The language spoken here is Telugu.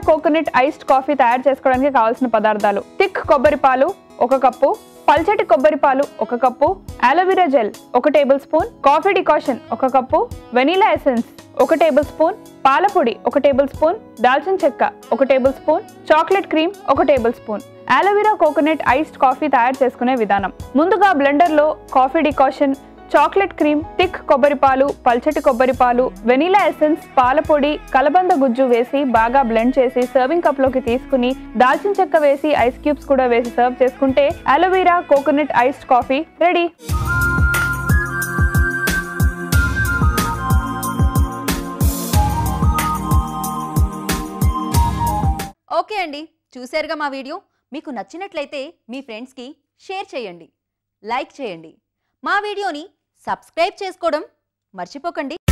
కోకోనట్ ఐస్డ్ కాఫీ తయారు చేసుకోవడానికి కావాల్సిన పదార్థాలు థిక్ కొబ్బరి పాలు ఒక కప్పు పల్చటి కొబ్బరి పాలు ఒక కప్పు అలోవెరా జెల్ ఒక టేబుల్ స్పూన్ కాఫీ డికాషన్ ఒక కప్పు వెనీలా ఎసెన్స్ ఒక టేబుల్ స్పూన్ పాలపొడి ఒక టేబుల్ స్పూన్ దాల్చిన చెక్క ఒక టేబుల్ స్పూన్ చాక్లెట్ క్రీమ్ ఒక tablespoon aloe vera coconut iced coffee తయారు చేసుకునే విధానం ముందుగా బ్లెండర్లో coffee decoction chocolate cream thick కొబ్బరి పాలు పల్చటి కొబ్బరి పాలు వెనీలా ఎసెన్స్ పాలపొడి కలబంద గుజ్జు వేసి బాగా బ్లెండ్ చేసి సర్వింగ్ కప్ లోకి తీసుకుని దాల్చిన చెక్క వేసి ఐస్ క్యూబ్స్ కూడా వేసి సర్వ్ చేసుకుంటే aloe vera coconut iced coffee ready okay అండి చూశారుగా మా వీడియో మీకు నచ్చినట్లయితే మీ ఫ్రెండ్స్కి షేర్ చేయండి లైక్ చేయండి మా వీడియోని సబ్స్క్రైబ్ చేసుకోవడం మర్చిపోకండి